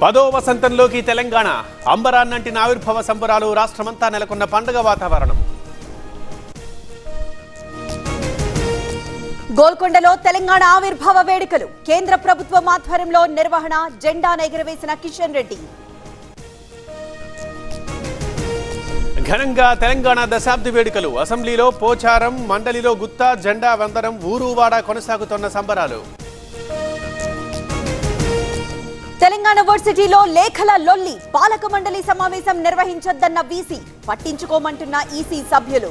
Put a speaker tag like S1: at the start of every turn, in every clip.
S1: పదో వసంతంలోకి తెలంగాణ అంబరాన్నంటిన ఆవిర్భావ సంబరాలు రాష్ట్రమంతా నెలకొన్న పండుగ వాతావరణం
S2: గోల్కొండలో తెలంగాణ ఆవిర్భావ వేడుకలు కేంద్ర ప్రభుత్వం ఆధ్వర్యంలో నిర్వహణ జెండాను ఎగురవేసిన కిషన్ రెడ్డి
S1: ఘనంగా తెలంగాణ దశాబ్ది వేడుకలు అసెంబ్లీలో పోచారం మండలిలో గుత్తా జెండా వందనం ఊరువాడ కొనసాగుతున్న సంబరాలు
S2: తెలంగాణ వర్సిటీలో లేఖల లొల్లి పాలక మండలి సమావేశం నిర్వహించొద్దన్న వీసీ పట్టించుకోమంటున్న ఈసీ సభ్యులు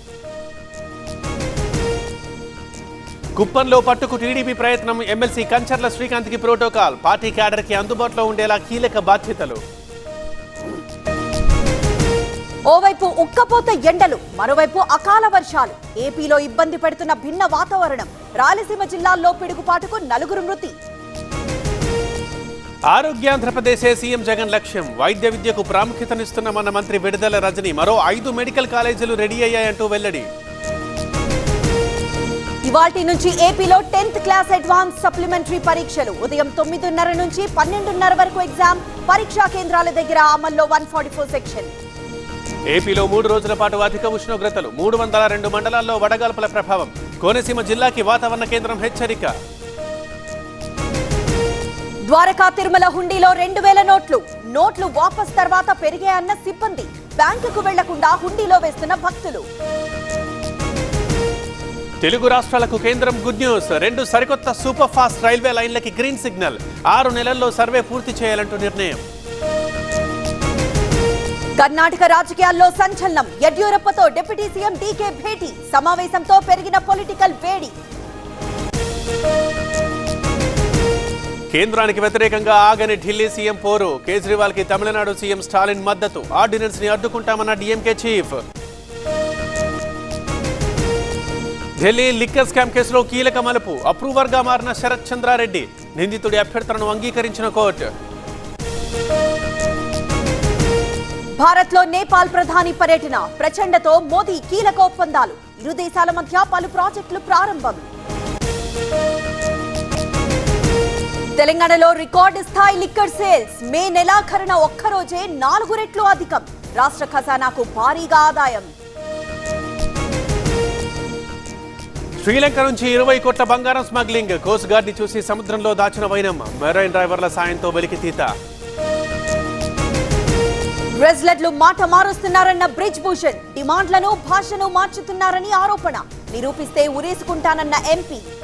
S1: కుప్పంలో పట్టుకు టీడీపీ ప్రయత్నం ఎమ్మెల్సీ కంచర్ల శ్రీకాంత్కి ప్రోటోకాల్ పార్టీ క్యాడర్కి అందుబాటులో ఉండేలా కీలక బాధ్యతలు
S2: ఓవైపు ఉక్కపోత ఎండలు మరోవైపు అకాల వర్షాలు ఏపీలో ఇబ్బంది పెడుతున్న భిన్న వాతావరణం రాయలసీమ జిల్లాల్లో పిడుగుపాటుకు నలుగురు మృతి
S1: ఆరోగ్యాంధ్రప్రదేశే సీఎం జగన్ లక్ష్యం వైద్య విద్యకు ప్రాముఖ్యతనిస్తున్నామన్న మంత్రి విడుదల రజని మరో ఐదు మెడికల్ కాలేజీలు రెడీ అయ్యాయంటూ వెల్లడి
S2: ఇవాల్టి నుంచి ఏపీలో టెన్త్ క్లాస్ అడ్వాన్స్ సప్లిమెంటరీ పరీక్షలు ఉదయం తొమ్మిదిన్నర నుంచి పన్నెండున్నర వరకు ఎగ్జామ్ పరీక్షా కేంద్రాల దగ్గర అమల్లో వన్ ఫార్టీ ఫోర్ సెక్షన్
S1: ఏపీలో మూడు రోజుల పాటు అధిక ఉష్ణోగ్రతలు మూడు వందల రెండు మండలాల్లో వడగాల్పుల ప్రభావం కోనసీమ జిల్లాకి వాతావరణ కేంద్రం హెచ్చరిక
S2: ద్వారకా తిరుమల హుండీలో రెండు వేల నోట్లు నోట్లు వాపస్ తర్వాత పెరిగాయన్న సిబ్బంది బ్యాంకుకు వెళ్లకుండా హుండీలో వేస్తున్న భక్తులు
S1: తెలుగు రాష్ట్రాలకు కేంద్రం గుడ్ న్యూస్ రెండు సరికొత్త సూపర్ ఫాస్ట్ రైల్వే లైన్లకి గ్రీన్ సిగ్నల్ ఆరు నెలల్లో సర్వే పూర్తి చేయాలంటూ నిర్ణయం
S2: కర్ణాటక రాజకీయాల్లో సంచలనం యడ్యూరప్పతో డిప్యూటీ సీఎం డీకే భేటీ సమావేశంతో పెరిగిన పొలిటికల్ వేడి
S1: కేంద్రానికి వ్యతిరేకంగా ఆగని ఢిల్లీ సీఎం పోరు కేజ్రీవాల్ కి తమిళనాడు సీఎం స్టాలిన్ మద్దతు ఆర్డినెన్స్ ని అడ్డుకుంటామన్న DMK chief Delhi liquor scam కేసులో కీలక మలుపు అప్రూవర్ గా మారిన శరత్ చంద్రారెడ్డి నిందితుడి అభ్యర్థనను అంగీకరించిన కోర్టు
S2: భారత్ లో నేపాల్ ప్రధాని పర్యటన ప్రచండతో మోదీ కీలక ఒప్పందాలు ఇరు దేశాల మధ్య పలు ప్రాజెక్టులు ప్రారంభం తెలంగాణలో రికార్డు స్థాయి లిక్కర్ సేల్స్ మే నెలాఖరున ఒక్కరోజే నాలుగు రెట్లు అధికం రాష్ట్ర ఖజానాకు భారీగా ఆదాయం
S1: శ్రీలంక నుంచి ఇరవై కోట్ల బంగారం స్మగ్లింగ్ కోస్ట్ గార్డ్ ని చూసి సముద్రంలో దాచిన వైనం మెరైన్ డ్రైవర్ల సాయంతో వెలికితీత
S2: రెజ్లెట్లు మాట మారుస్తున్నారన్న బ్రిజ్ భూషణ్ డిమాండ్లను భాషను మార్చుతున్నారని ఆరోపణ నిరూపిస్తే ఉరేసుకుంటానన్న ఎంపీ